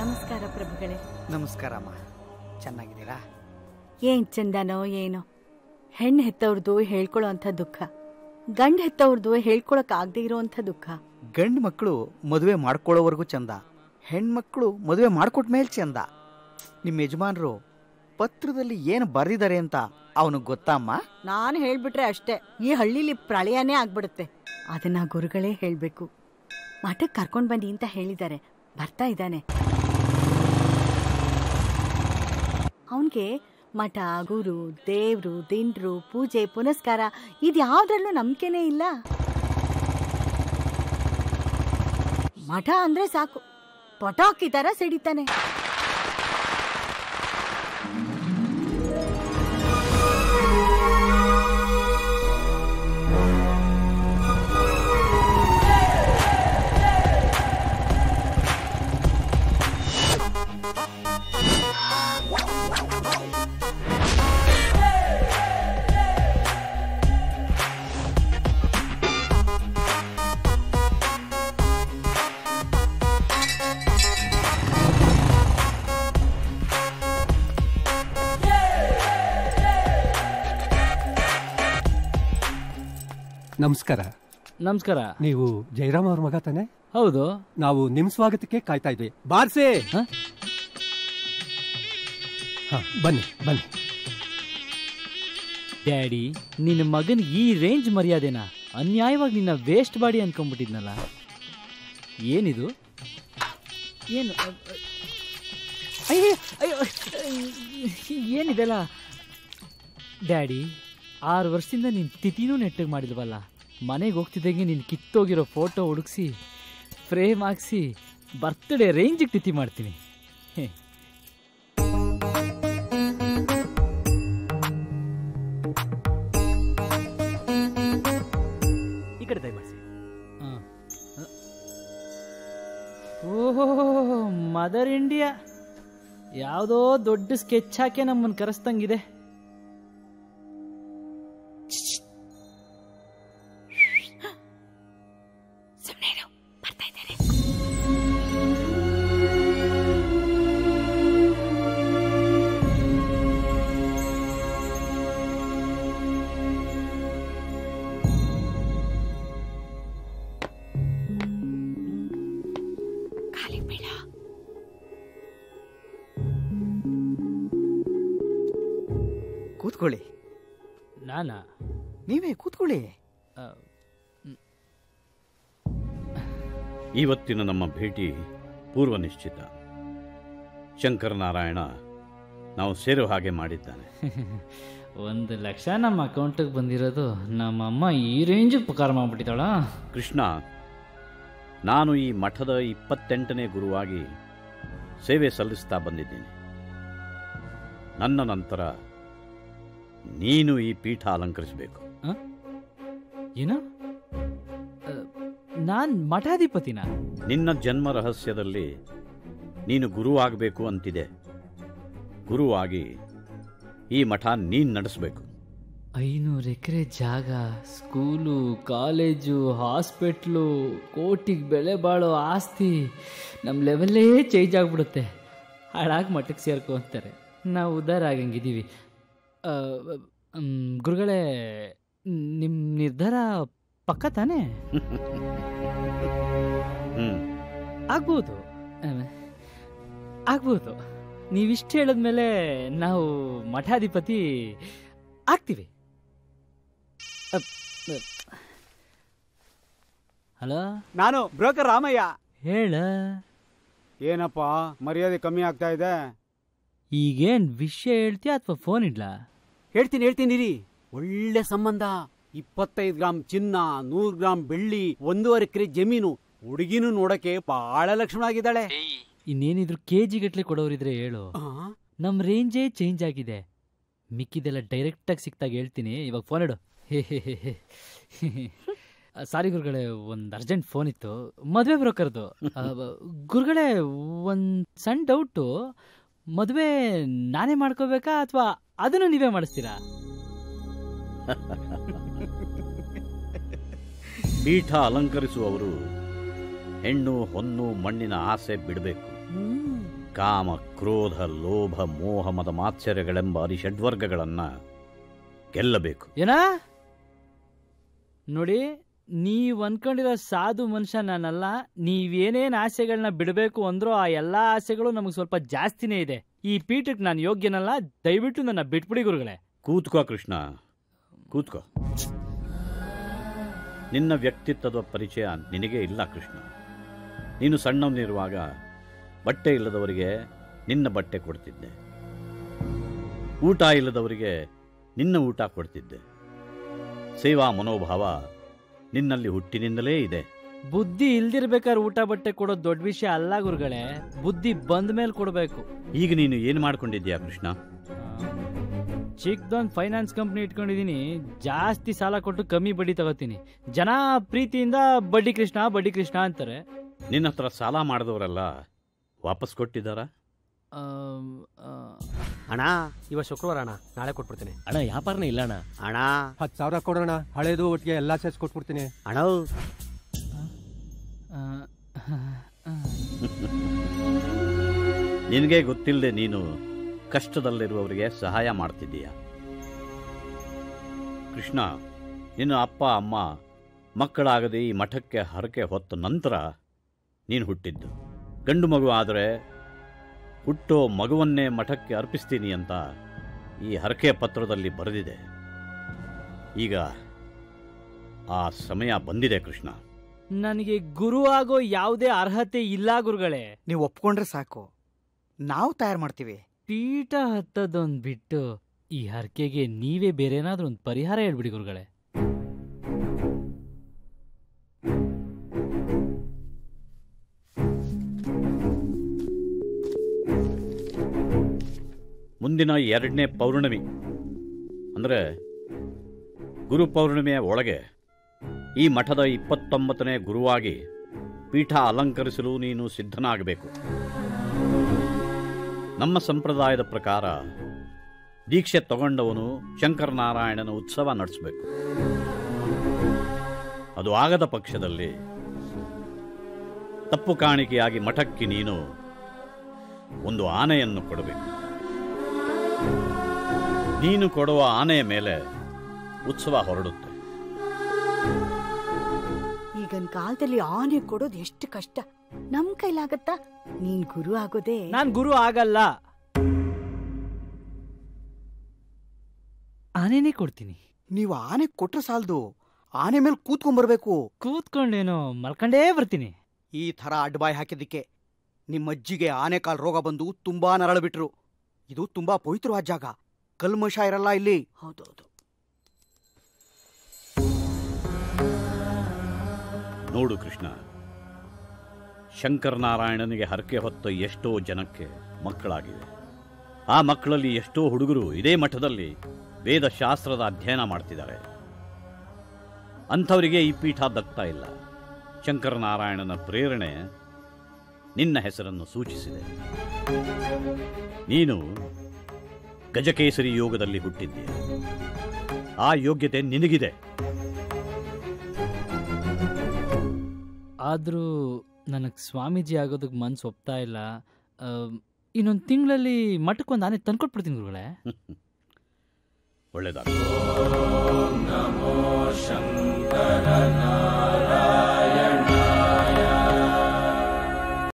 ನಮಸ್ಕಾರ ಪ್ರಭುಗಳೇ ನಮಸ್ಕಾರಮ್ಮ ಚೆನ್ನಾಗಿದ್ದೀರಾ ಏನ್ ಚಂದನೋ ಏನೋ ಹೆಣ್ಣು ಹೆತ್ತವ್ರದ್ದು ಹೇಳ್ಕೊಳ್ಳೋ ಅಂಥ ದುಃಖ ಗಂಡು ಹೆತ್ತವ್ರದ್ದು ಹೇಳ್ಕೊಳಕ್ ಆಗದೆ ಇರೋಂಥ ದುಃಖ ಗಂಡು ಮಕ್ಕಳು ಮದುವೆ ಮಾಡ್ಕೊಳ್ಳೋವರೆಗೂ ಚಂದ ಹೆಣ್ಮಕ್ಳು ಮದುವೆ ಮಾಡ್ಕೊಟ್ ಮೇಲೆ ಚಂದ ನಿಮ್ಮ ಯಜಮಾನರು ಪತ್ರದಲ್ಲಿ ಏನು ಬರೆದಿದ್ದಾರೆ ಅಂತ ಅವನಿಗೆ ಗೊತ್ತಮ್ಮ ನಾನು ಹೇಳ್ಬಿಟ್ರೆ ಅಷ್ಟೇ ಈ ಹಳ್ಳಿಲಿ ಪ್ರಳಯನೇ ಆಗ್ಬಿಡುತ್ತೆ ಅದನ್ನ ಗುರುಗಳೇ ಹೇಳ್ಬೇಕು ಮಠಕ್ಕೆ ಕರ್ಕೊಂಡ್ ಬನ್ನಿ ಅಂತ ಹೇಳಿದ್ದಾರೆ ಬರ್ತಾ ಇದ್ದಾನೆ ಅವನ್ಗೆ ಮಠ ಗುರು ದೇವ್ರು ದಿಂಡ್ರು ಪೂಜೆ ಪುನಸ್ಕಾರ ಇದ್ಯಾವ್ದ್ರಲ್ಲೂ ನಂಬಿಕೆನೇ ಇಲ್ಲ ಮಠ ಅಂದ್ರೆ ಸಾಕು ಪಟಾಕಿ ತರ ಸಿಡಿತಾನೆ ನಮಸ್ಕಾರ ನಮಸ್ಕಾರ ನೀವು ಜಯರಾಮ್ ಅವ್ರ ಮಗ ತಾನೆ ಹೌದು ನಾವು ನಿಮ್ ಸ್ವಾಗತಕ್ಕೆ ಕಾಯ್ತಾ ಇದ್ವಿ ಬಾರ್ಸೆ ಹ? ಹ, ಬನ್ನಿ ಬನ್ನಿ ಡ್ಯಾಡಿ ನಿನ್ನ ಮಗನ್ ಈ ರೇಂಜ್ ಮರ್ಯಾದೆನಾ ಅನ್ಯಾಯವಾಗಿ ನಿನ್ನ ವೇಸ್ಟ್ ಬಾಡಿ ಅನ್ಕೊಂಡ್ಬಿಟ್ಟಿದ್ನಲ್ಲ ಏನಿದು ಏನು ಅ, ಅ, ಅಯ್ಯೋ ಅಯ್ಯೋ ಏನಿದೆಲ್ಲ ಡ್ಯಾಡಿ ಆರು ವರ್ಷದಿಂದ ನೀನು ತಿಥಿನೂ ನೆಟ್ಟಿಗೆ ಮಾಡಿಲ್ವಲ್ಲ ಮನೆಗೆ ಹೋಗ್ತಿದ್ದಂಗೆ ನೀನು ಕಿತ್ತೋಗಿರೋ ಫೋಟೋ ಹುಡುಕ್ಸಿ ಫ್ರೇಮ್ ಹಾಕ್ಸಿ ಬರ್ತ್ಡೇ ರೇಂಜಿಗೆ ತಿಥಿ ಮಾಡ್ತೀನಿ ಹೇ ಈ ಕಡೆ ದಯಮಾಡಿಸಿ ಓಹೋ ಮದರ್ ಇಂಡಿಯಾ ಯಾವುದೋ ದೊಡ್ಡ ಸ್ಕೆಚ್ ಹಾಕಿ ನಮ್ಮನ್ನು ಕರೆಸ್ತಂಗಿದೆ ಕೂತ್ಕೊಳ್ಳಿ ನಾನಾ ನೀವೇ ಕೂತ್ಕೊಳ್ಳಿ ಆ, ಇವತ್ತಿನ ನಮ್ಮ ಭೇಟಿ ಪೂರ್ವ ನಿಶ್ಚಿತ ಶಂಕರನಾರಾಯಣ ನಾವು ಸೇರೋ ಹಾಗೆ ಮಾಡಿದ್ದಾನೆ ಒಂದು ಲಕ್ಷ ನಮ್ಮ ಅಕೌಂಟಿಗೆ ಬಂದಿರೋದು ನಮ್ಮಮ್ಮ ಈ ರೇಂಜಿಗೆ ಉಪಕಾರ ಮಾಡ್ಬಿಟ್ಟಿದ್ದಾಳ ಕೃಷ್ಣ ನಾನು ಈ ಮಠದ ಇಪ್ಪತ್ತೆಂಟನೇ ಗುರುವಾಗಿ ಸೇವೆ ಸಲ್ಲಿಸ್ತಾ ಬಂದಿದ್ದೀನಿ ನನ್ನ ನಂತರ ನೀನು ಈ ಪೀಠ ಅಲಂಕರಿಸಬೇಕು ಏನು ನಾನು ಮಠಾಧಿಪತಿನ ನಿನ್ನ ಜನ್ಮ ರಹಸ್ಯದಲ್ಲಿ ನೀನು ಗುರುವಾಗಬೇಕು ಅಂತಿದೆ ಗುರುವಾಗಿ ಈ ಮಠ ನೀನು ನಡೆಸಬೇಕು ಐನೂರು ಎಕರೆ ಜಾಗ ಸ್ಕೂಲು ಕಾಲೇಜು ಹಾಸ್ಪಿಟ್ಲು ಕೋಟಿಗೆ ಬೆಲೆ ಬಾಳೋ ಆಸ್ತಿ ನಮ್ಮ ಲೆವೆಲ್ಲೇ ಚೇಂಜ್ ಆಗಿಬಿಡುತ್ತೆ ಹಾಳಾಗಿ ಮಠಕ್ಕೆ ಸೇರ್ಕೊ ಅಂತಾರೆ ನಾವು ಉದ್ಧಾರ ಆಗಂಗಿದ್ದೀವಿ ಆ, ಮ್, ಗುರುಗಳೇ ನಿಮ್ಮ ನಿರ್ಧಾರ ಪಕ್ಕ ತಾನೇ ಹ್ಮ್ ಆಗ್ಬೋದು ಆಮ್, ಆಗ್ಬೋದು ನೀವಿಷ್ಟು ಹೇಳಿದ್ಮೇಲೆ ನಾವು ಮಠಾಧಿಪತಿ ಆಗ್ತೀವಿ ಹಲೋ ನಾನು ಬ್ರೋಕರ್ ರಾಮಯ್ಯ ಹೇಳ ಏನಪ್ಪ ಮರ್ಯಾದೆ ಕಮ್ಮಿ ಆಗ್ತಾ ಇದೆ ಈಗೇನ್ ವಿಷಯ ಹೇಳ್ತೀಯ ಅಥವಾ ಫೋನ್ ಇಡ್ಲಾ ಹೇಳ್ತೀನಿ ಹೇಳ್ತೀನಿ ರೀ ಒಳ್ಳೆ ಸಂಬಂಧ ಇಪ್ಪತ್ತೈದು ಗ್ರಾಮ್ ಚಿನ್ನ ನೂರು ಗ್ರಾಮ್ ಬೆಳ್ಳಿ ಒಂದೂವರೆ ಎಕರೆ ಜಮೀನು ಹುಡುಗಿನೂ ನೋಡಕ್ಕೆ ಬಹಳ ಲಕ್ಷಣ ಆಗಿದ್ದಾಳೆ ಇನ್ನೇನಿದ್ರು ಕೆ ಜಿ ಗಟ್ಲೆ ಕೊಡೋರಿದ್ರೆ ಹೇಳು ನಮ್ ರೇಂಜೇ ಚೇಂಜ್ ಆಗಿದೆ ಮಿಕ್ಕಿದೆಲ್ಲ ಡೈರೆಕ್ಟಾಗಿ ಸಿಕ್ತಾಗ ಹೇಳ್ತೀನಿ ಇವಾಗ ಫೋನ್ ಇಡು ಹೇ ಹೇ ಹೇ ಹೇ. ಸಾರಿ ಗುರುಗಳೇ ಒಂದು ಅರ್ಜೆಂಟ್ ಫೋನ್ ಇತ್ತು ಮದುವೆ ಬ್ರೋಕರ್ದು ಆ, ಬ- ಗುರುಗಳೇ ಒಂದು ಸಣ್ಣ ಡೌಟು ಮದುವೆ ನಾನೇ ಮಾಡ್ಕೋಬೇಕಾ ಅಥವಾ ಅದನ್ನು ನೀವೇ ಮಾಡಿಸ್ತೀರಾ ಪೀಠ ಅಲಂಕರಿಸುವವರು ಹೆಣ್ಣು ಹೊನ್ನು ಮಣ್ಣಿನ ಆಸೆ ಬಿಡಬೇಕು ಕಾಮ ಕ್ರೋಧ ಲೋಭ ಮೋಹ ಮದ ಮಾತ್ಸರ್ಯಗಳೆಂಬ ಅರಿಷಡ್ವರ್ಗಗಳನ್ನ ಗೆಲ್ಲಬೇಕು ಏನ ನೋಡಿ ನೀವ್ ಅನ್ಕೊಂಡಿರೋ ಸಾಧು ಮನುಷ್ಯ ನಾನಲ್ಲ ನೀವೇನೇನ್ ಆಸೆಗಳನ್ನ ಬಿಡಬೇಕು ಅಂದ್ರೋ ಆ ಎಲ್ಲಾ ಆಸೆಗಳು ನಮಗೆ ಸ್ವಲ್ಪ ಜಾಸ್ತಿನೇ ಇದೆ ಈ ಪೀಠಕ್ಕೆ ನಾನು ಯೋಗ್ಯನಲ್ಲ ದಯವಿಟ್ಟು ನನ್ನ ಬಿಟ್ಬಿಡಿ ಗುರುಗಳೇ ಕೂತ್ಕೋ ಕೃಷ್ಣ ಕೂತ್ಕೋ ನಿನ್ನ ವ್ಯಕ್ತಿತ್ವದ ಪರಿಚಯ ನಿನಗೆ ಇಲ್ಲ ಕೃಷ್ಣ ನೀನು ಸಣ್ಣವನಿರುವಾಗ ಬಟ್ಟೆ ಇಲ್ಲದವರಿಗೆ ನಿನ್ನ ಬಟ್ಟೆ ಕೊಡ್ತಿದ್ದೆ ಊಟ ಇಲ್ಲದವರಿಗೆ ನಿನ್ನ ಊಟ ಕೊಡ್ತಿದ್ದೆ ಸೇವಾ ಮನೋಭಾವ ನಿನ್ನಲ್ಲಿ ಹುಟ್ಟಿನಿಂದಲೇ ಇದೆ ಬುದ್ಧಿ ಇಲ್ದಿರ್ಬೇಕಾದ್ರೆ ಊಟ ಬಟ್ಟೆ ಕೊಡೋದು ದೊಡ್ಡ ವಿಷಯ ಅಲ್ಲ ಗುರುಗಳೇ ಬುದ್ಧಿ ಬಂದ ಮೇಲೆ ಕೊಡಬೇಕು ಈಗ ನೀನು ಏನು ಮಾಡ್ಕೊಂಡಿದ್ದೀಯಾ ಕೃಷ್ಣ ಚಿಕ್ಕದೊಂದು ಫೈನಾನ್ಸ್ ಕಂಪ್ನಿ ಇಟ್ಕೊಂಡಿದೀನಿ ಜಾಸ್ತಿ ಸಾಲ ಕೊಟ್ಟು ಕಮ್ಮಿ ಬಡ್ಡಿ ತಗೋತೀನಿ ಜನ ಪ್ರೀತಿಯಿಂದ ಬಡ್ಡಿ ಕೃಷ್ಣ ಬಡ್ಡಿ ಕೃಷ್ಣ ಅಂತಾರೆ ನಿನ್ನ ಹತ್ರ ಸಾಲ ಮಾಡಿದವರೆಲ್ಲ ವಾಪಸ್ ಕೊಟ್ಟಿದ್ದಾರಾ ಆಮ್, ಆ, ಅಣ್ಣ ಇವತ್ತು ಶುಕ್ರವಾರ ಅಣ್ಣ ನಾಳೆ ಕೊಟ್ಬಿಡ್ತೀನಿ ಅಣ್ಣ ವ್ಯಾಪಾರನೇ ಇಲ್ಲ ಅಣ್ಣ ಅಣ್ಣ ಹತ್ತು ಸಾವಿರ ಕೊಡೋಣ ಹಳೇದು ಒಟ್ಟಿಗೆ ಎಲ್ಲ ಸೇರ್ಸಿ ಕೊಟ್ಬಿಡ್ತೀನಿ ಅಣ್ಣ ಆ, ಆ. ನಿನಗೆ ಗೊತ್ತಿಲ್ಲದೆ ನೀನು ಕಷ್ಟದಲ್ಲಿರುವವರಿಗೆ ಸಹಾಯ ಮಾಡ್ತಿದ್ದೀಯ ಕೃಷ್ಣ ನಿನ್ನ ಅಪ್ಪ ಅಮ್ಮ ಮಕ್ಕಳಾಗದೆ ಈ ಮಠಕ್ಕೆ ಹರಕೆ ಹೊತ್ತ ನಂತರ ನೀನು ಹುಟ್ಟಿದ್ದು ಗಂಡು ಮಗು ಆದರೆ ಹುಟ್ಟೋ ಮಗುವನ್ನೇ ಮಠಕ್ಕೆ ಅರ್ಪಿಸ್ತೀನಿ ಅಂತ ಈ ಹರಕೆ ಪತ್ರದಲ್ಲಿ ಬರೆದಿದೆ ಈಗ ಆ ಸಮಯ ಬಂದಿದೆ ಕೃಷ್ಣ ನನಗೆ ಗುರು ಆಗೋ ಯಾವುದೇ ಅರ್ಹತೆ ಇಲ್ಲ ಗುರುಗಳೇ ನೀವು ಒಪ್ಕೊಂಡ್ರೆ ಸಾಕು ನಾವು ತಯಾರು ಮಾಡ್ತೀವಿ ಪೀಠ ಹತ್ತದೊಂದ್ ಬಿಟ್ಟು ಈ ಹರಕೆಗೆ ನೀವೇ ಬೇರೆ ಏನಾದ್ರೂ ಒಂದು ಪರಿಹಾರ ಹೇಳ್ಬಿಡಿ ಗುರುಗಳೇ ಮುಂದಿನ ಎರಡನೇ ಪೌರ್ಣಮಿ ಅಂದರೆ ಗುರು ಪೌರ್ಣಿಮೆಯ ಒಳಗೆ ಈ ಮಠದ ಇಪ್ಪತ್ತೊಂಬತ್ತನೇ ಗುರುವಾಗಿ ಪೀಠ ಅಲಂಕರಿಸಲು ನೀನು ಸಿದ್ಧನಾಗಬೇಕು ನಮ್ಮ ಸಂಪ್ರದಾಯದ ಪ್ರಕಾರ ದೀಕ್ಷೆ ತಗೊಂಡವನು ಶಂಕರನಾರಾಯಣನ ಉತ್ಸವ ನಡೆಸಬೇಕು ಅದು ಆಗದ ಪಕ್ಷದಲ್ಲಿ ತಪ್ಪು ಕಾಣಿಕೆಯಾಗಿ ಮಠಕ್ಕೆ ನೀನು ಒಂದು ಆನೆಯನ್ನು ಕೊಡಬೇಕು ನೀನು ಕೊಡುವ ಆನೆಯ ಮೇಲೆ ಉತ್ಸವ ಹೊರಡುತ್ತೆ ಈಗಿನ ಕಾಲದಲ್ಲಿ ಆನೆ ಕೊಡೋದು ಎಷ್ಟು ಕಷ್ಟ ನಮ್ ಕೈಲಾಗತ್ತಾ ನೀನ್ ಗುರು ಆಗೋದೇ ನಾನ್ ಗುರು ಆಗಲ್ಲ ಆನೇನೆ ಕೊಡ್ತೀನಿ ನೀವು ಆನೆ ಕೊಟ್ರೆ ಸಾಲದು ಆನೆ ಮೇಲೆ ಕೂತ್ಕೊಂಡ್ಬರ್ಬೇಕು ಕೂತ್ಕೊಂಡೇನೋ ಮಲ್ಕಂಡೇ ಬರ್ತೀನಿ ಈ ಥರ ಅಡ್ಡಬಾಯಿ ಹಾಕಿದ್ದಕ್ಕೆ ನಿಮ್ಮ ಅಜ್ಜಿಗೆ ಆನೆಕಾಲ್ ರೋಗ ಬಂದು ತುಂಬಾ ನರಳು ಬಿಟ್ರು ಇದು ತುಂಬಾ ಪವಿತ್ರವಾದ ಜಾಗ ಕಲ್ಮಶ ಇರಲ್ಲ ಇಲ್ಲಿ ಹೌದೌದು ನೋಡು ಕೃಷ್ಣ ಶಂಕರನಾರಾಯಣನಿಗೆ ಹರಕೆ ಹೊತ್ತ ಎಷ್ಟೋ ಜನಕ್ಕೆ ಮಕ್ಕಳಾಗಿವೆ ಆ ಮಕ್ಕಳಲ್ಲಿ ಎಷ್ಟೋ ಹುಡುಗರು ಇದೇ ಮಠದಲ್ಲಿ ವೇದಶಾಸ್ತ್ರದ ಅಧ್ಯಯನ ಮಾಡ್ತಿದ್ದಾರೆ ಅಂಥವರಿಗೆ ಈ ಪೀಠ ದಕ್ತಾ ಇಲ್ಲ ಶಂಕರನಾರಾಯಣನ ಪ್ರೇರಣೆ ನಿನ್ನ ಹೆಸರನ್ನು ಸೂಚಿಸಿದೆ ನೀನು ಗಜಕೇಸರಿ ಯೋಗದಲ್ಲಿ ಹುಟ್ಟಿದ್ದೀಯ ಆ ಯೋಗ್ಯತೆ ನಿನಗಿದೆ ಆದ್ರೂ ನನಗೆ ಸ್ವಾಮೀಜಿ ಆಗೋದಕ್ಕೆ ಮನ್ಸು ಒಪ್ತಾ ಇಲ್ಲ ಇನ್ನೊಂದು ತಿಂಗಳಲ್ಲಿ ಮಠಕ್ಕೆ ಒಂದು ಆನೆ ತಂದ್ಕೊಟ್ಬಿಡ್ತೀನಿ ಗುರುಗಳೇ ಒಳ್ಳೆಯದಾಗ